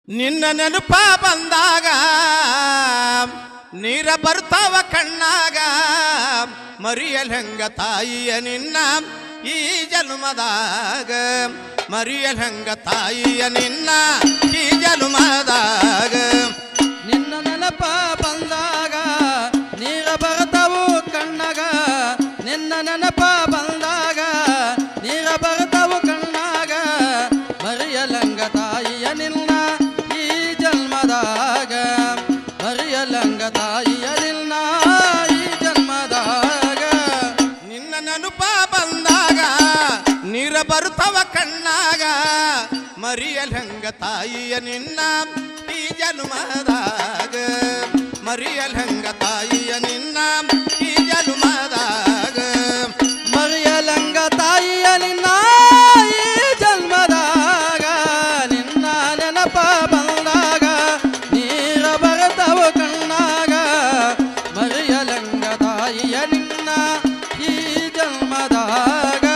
ನಿನ್ನ ನೆನಪ ಬಂದಾಗ ನೀರ ಬರ್ತಾವ ಕಣ್ಣಾಗ ಮರಿಯಲ್ ಹೆಂಗ ತಾಯಿಯ ನಿನ್ನ ಈ ಜನ್ಮದಾಗ ಮರಿಯಲ್ ಹೆಂಗ ತಾಯಿಯ ನಿನ್ನ ಈ ಜನ್ಮದಾಗ ನಿನ್ನ ನೆನಪ ಬಂದಾಗ ನೀರ ಬರ್ತಾವು ಕಣ್ಣಗ ನಿನ್ನ ನೆನಪ ಬಂದಾಗ ನೀರ ಬರ್ತಾವು ಕಣ್ಣಾಗ ಮರಿಯಲಂಗ ತಾಯಿಯ ನಿನ್ನ ಈ ಜನ್ಮದಾಗ ಮರಿಯಲಂಗ ತಾಯಿಯ ನಿನ್ನ ಈ ಜನ್ಮದಾಗ ನಿನ್ನ ನೆನಪ ಬಂದಾಗ ನೀರ ಬರ್ತಾವ ಕಣ್ಣಾಗ ಮರಿಯಲ್ ಹೆಂಗ ತಾಯಿಯ ನಿನ್ನ ಈ ಜನ್ಮದಾಗ ಮರಿಯಲ್ ಹೆಂಗ ತಾಯಿಯ ನಿನ್ನ ಈ ಜನ್ಮದಾಗ ಮರಿಯಲಂಗ ತಾಯಿಯ ನಿನ್ನ ಈ ಜನ್ಮದಾಗ ನಿನ್ನ ನೆನಪ ಬಂದಾಗ ನೀರ ಬರತವು ಕಣ್ಣಾಗ ಮರಿಯಲಂಗ ತಾಯಿಯ ನಿನ್ನ ಈ ಜನ್ಮದಾಗ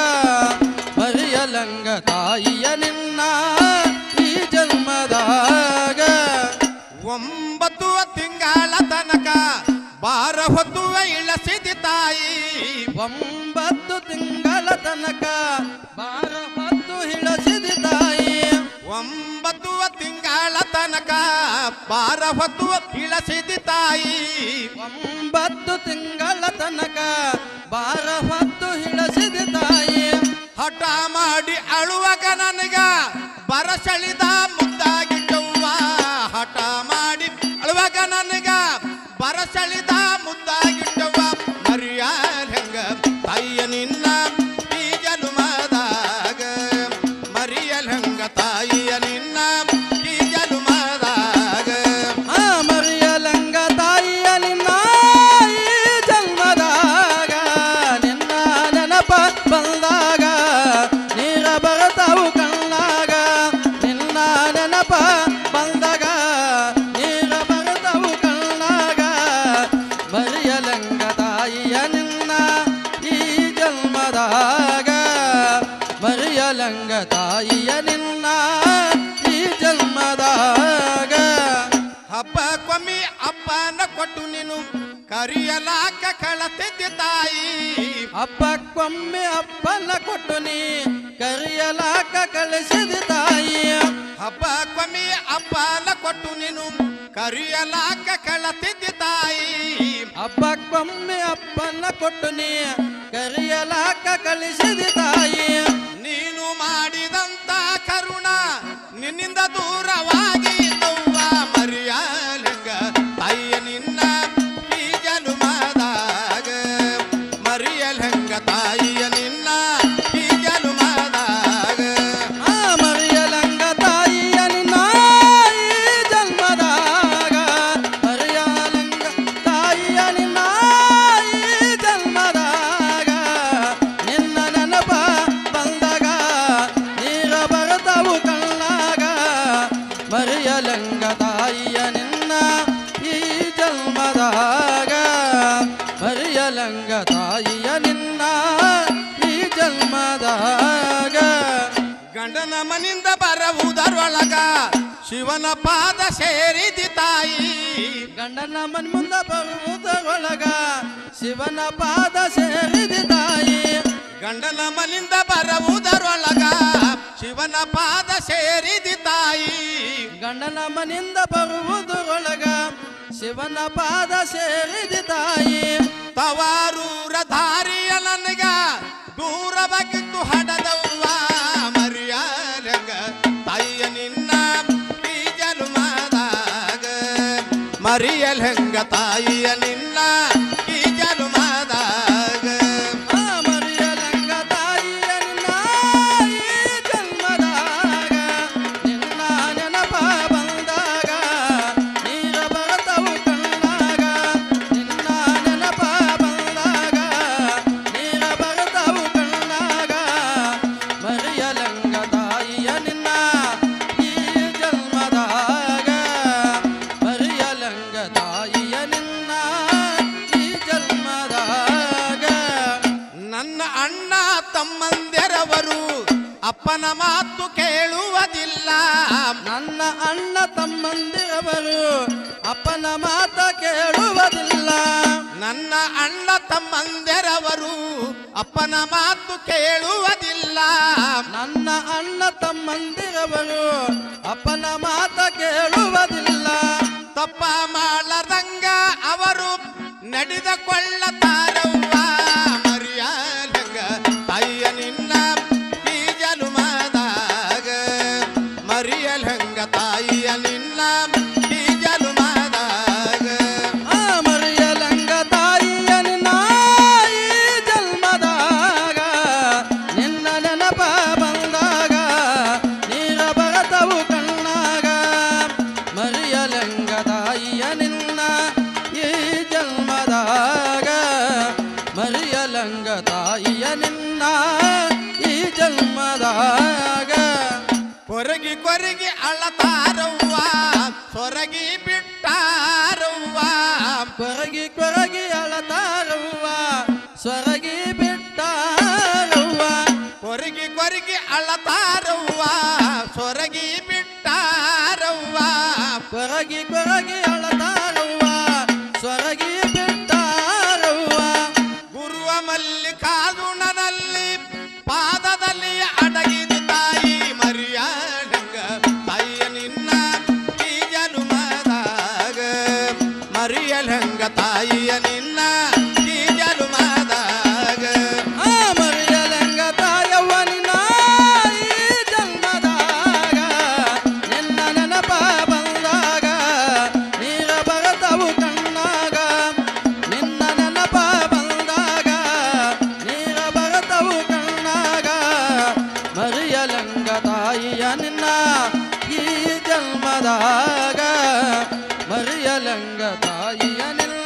ಮರಿಯಲಂಗ ತಾಯಿಯ ನಿನ್ನ ಈ ಜನ್ಮದಾಗ ಒಂಬತ್ತು ತಿಂಗಳ ತನಕ ಬಾರ ಹೊತ್ತುವ ಇಳಸಿದಿ ತಾಯಿ ಒಂಬತ್ತು ತಿಂಗಳ ತನಕ ಬಾರ ಹೊತ್ತು ಹಿಳಸಿದಿ ತಾಯಿ ಒಂಬತ್ತು ತಿಂಗಳ ತನಕ ಬಾರ ಹೊತ್ತುವ ಇಳಸಿದಿ ತಾಯಿ ಒಂಬತ್ತು ತಿಂಗಳ ತನಕ ಬಾರ ಹೊತ್ತು ಹಿಳಸಿದಿ ತಾಯಿ ಹಠ ಮಾಡಿ ಅಳುವಾಗ ನನಗ ಬರಸಳಿದ ಮುದ್ದಾಗಿಟ್ಟವ್ವ ಹಠ ಮಾಡಿ ಅಳುವಾಗ ನನಗ ಬರಸಳಿದ ಮುದ್ದಾಗಿಟ್ಟವ್ವ ಮರಿಯಾಲ್ ಹೆಂಗ ತಾಯಿಯ ನಿನ್ನ ಈ ಜನುಮದಾಗ ಮರಿಯಲ್ ಹೆಂಗ ತಾಯಿಯ ನಿನ್ನ ಈ ಜನುಮದಾಗ ಆ ಮರಿಯಲಂಗ ತಾಯಿಯ ನಿನ್ನ ಈ ಜನ್ಮದಾಗ ನಿನ್ನ ನೆನಪ ಬಂದಾಗ ನೀರ ಬರತಾವು ಕಣ್ಣಾಗ ನಿನ್ನ ನೆನಪ ಬಂದಾಗ ನೀರ ಬರತಾವು ಕಣ್ಣಾಗ ಮರಿಯಲಂಗ ತಾಯಿಯ ನಿನ್ನ ಈ ಜನ್ಮದಾಗ ಮರಿಯಲಂಗ ತಾಯಿಯ ನಿನ್ನ ಈ ಜನ್ಮದಾಗ ಹಬ್ಬಕ್ಕೊಮ್ಮಿ ಅಪ್ಪನ ಕೊಟ್ಟು ನೀನು ಕರಿಯಲಾಕ ಕಳತಿದ್ದೆ ತಾಯಿ ಹಬ್ಬಕ್ಕೊಮ್ಮೆ ಅಪ್ಪನ ಕೊಟ್ಟು ನೀ ಕರಿಯಲಾಕ ಕಳಿಸಿದ ತಾಯಿ ಹಬ್ಬಕ್ಕೊಮ್ಮಿ ಅಪ್ಪನ ಕೊಟ್ಟು ನೀನು ಕರಿಯಲಾಕ ಕಳತಿದ್ದೆ ತಾಯಿ ಹಬ್ಬಕ್ಕೊಮ್ಮೆ ಅಪ್ಪನ ಕೊಟ್ಟು ನೀ ಕರಿಯಲಾಕ ಕಳಿಸಿದ ತಾಯಿ ನೀನು ಮಾಡಿದಂತ ಕರುಣ ನಿನ್ನಿಂದ ದೂರವಾಗಿ ತವ್ವ ಮರಿಯಾಲಿಂಗ ತಾಯಿಯ ನಿನ್ನ ಈ ಜನುಮದಾಗ ಮರಿಯಲ್ಹಂಗ ತಾಯಿಯ ನಿನ್ನ ಈ ಜನುಮದಾಗ ಆ ಮರಿಯಲಂಗ ತಾಯಿಯ ನಿನ್ನ ಈ ಜನ್ಮದಾಗ ಮರಿಯಲಂಗ ತಾಯಿಯ ನಿನ್ನ ಈ ಜನ್ಮದಾಗ ನಿನ್ನ ನೆನಪ ಬಂದಾಗ ನೀರ ಬರತವು ಕಣ್ಣಾಗ ಮರಿಯಲಂಗ ತಾಯಿಯ ನಿನ್ನ ಈ ಜನ್ಮದಾಗ ಮರಿಯಲಂಗ ತಾಯಿಯ ನಿನ್ನ ಈ ಜನ್ಮದಾಗ ಗಂಡನ ಮನಿಂದ ಬರುವುದರೊಳಗ ಶಿವನ ಪಾದ ಸೇರಿದಿ ತಾಯಿ ಗಂಡನ ಮನ್ ಮುಂದ ಬರುವುದರೊಳಗ ಶಿವನ ಪಾದ ಸೇರಿದ ತಾಯಿ ಗಂಡನ ಮನಿಂದ ಬರುವುದರೊಳಗ ಶಿವನ ಪಾದ ಸೇರಿದಿ ತಾಯಿ ಗಂಡನ ಮನಿಂದ ಬರುವುದರೊಳಗ ಶಿವನ ಪಾದ ಸೇರಿದ ತಾಯಿ ತವಾರೂರ ದಾರಿಯ ನನಗ ದೂರವಾಗಿದ್ದು ಹಡದವ್ವ ಮರಿಯಾಲಂಗ ತಾಯಿಯ ನಿನ್ನ ಈ ಜನುಮದಾಗ ಮರಿಯಲ್ಹಂಗ ತಾಯಿಯ ನಿನ್ನ ಈ ಜನುಮದಾಗ ಆ ಮರಿಯಲಂಗ ತಾಯಿಯ ನಿನ್ನ ಈ ಜನ್ಮದಾಗ ನಿನ್ನ ನೆನಪ ಬಂದಾಗ ನೀರ ಬರತವು ಕಣ್ಣಾಗ ನಿನ್ನ ನೆನಪ ಬಂದಾಗ ನೀರ ಬರತವು ಕಣ್ಣಾಗ ಮರಿಯಲಂಗ ತಾಯಿಯ ನಿನ್ನ ಈ ಜನ್ಮದಾಗ ಮರಿಯಲಂಗ ತಾಯಿಯ ನಿನ್ನ ತಮ್ಮಂದಿರವರು ಅಪ್ಪನ ಮಾತ ಕೇಳುವುದಿಲ್ಲ ನನ್ನ ಅಣ್ಣ ತಮ್ಮಂದೆರವರು ಅಪ್ಪನ ಮಾತು ಕೇಳುವುದಿಲ್ಲ ನನ್ನ ಅಣ್ಣ ತಮ್ಮಂದಿರವರು ಅಪ್ಪನ ಮಾತ ಕೇಳುವುದಿಲ್ಲ ತಪ್ಪ ಮಾಡದಂಗ ಅವರು ನಡೆದುಕೊಳ್ಳತಾರವ್ವ ಮರ್ಯಾದಂಗ ತಾಯಿಯ ನಿನ್ನ ಈ ಜನುಮದಾಗ ಮರಿಯಲಂಗ ತಾಯಿಯ ನಿನ್ನ ಈ ಜನುಮದಾಗ ಆ ಮರಿಯಲಂಗ ತಾಯಿಯ ನಿನ್ನ ಈ ಜನ್ಮದಾಗ ನಿನ್ನ ನೆನಪ ಬಂದಾಗ ನೀರ ಬರತವು ಕಣ್ಣಾಗ ಮರಿಯಲಂಗ ತಾಯಿಯ ನಿನ್ನ ಈ ಜನ್ಮದಾಗ ಮರಿಯಲಂಗ ತಾಯಿಯ ನಿನ್ನ ಈ ಜನ್ಮದಾಗ ಕೊರಗಿ ಕೊರಗಿ ಅಳತಾರವ್ವ ಸೊರಗಿ ಬಿಟ್ಟಾರವ್ವ ಕೊರಗಿ ಕೊರಗಿ ಅಳತಾರವ್ವ ಸ್ವರಗಿ ಬಿಟ್ಟಾರವ್ವ ಕೊರಗಿ ಕೊರಗಿ ಅಳತಾರವ್ವ ಸೊರಗಿ ಬಿಟ್ಟಾರವ್ವ ಕೊರಗಿ ಕೊರಗಿ ಅಳತಾರವ್ವ ಸ್ವರಗಿ ಬಿಟ್ಟಾರವ್ವ ಗುರುವ ಮಲ್ಲಿಕಾರ್ಜುನನಲ್ಲಿ ಪಾದದಲ್ಲಿ ಅಡಗಿದ ತಾಯಿ ಮರಿಯಾಡಂಗ ತಾಯಿಯ ನಿನ್ನ ಈ ಜನುಮದಾಗ ಮರಿಯಲಂಗ ತಾಯಿಯ ನಿನ್ನ ಈ ಜನುಮದಾಗ ಆ ಮರಿಯಲಂಗ ತಾಯವ್ವ ನಿನ್ನ ಈ ಜನ್ಮದಾಗ ನಿನ್ನ ನೆನಪ ಬಂದಾಗ ನೀರ ಬರತವು ಕಣ್ಣಾಗ ನಿನ್ನ ನೆನಪ ಬಂದಾಗ ನೀರ ಬರತವು ಕಣ್ಣಾಗ ಮರಿಯಲಂಗ ತಾಯಿಯ ನಿನ್ನ ಈ ಜನ್ಮದಾಗ ಮರಿಯಲಂಗ ತಾಯಿಯ ನಿನ್ನ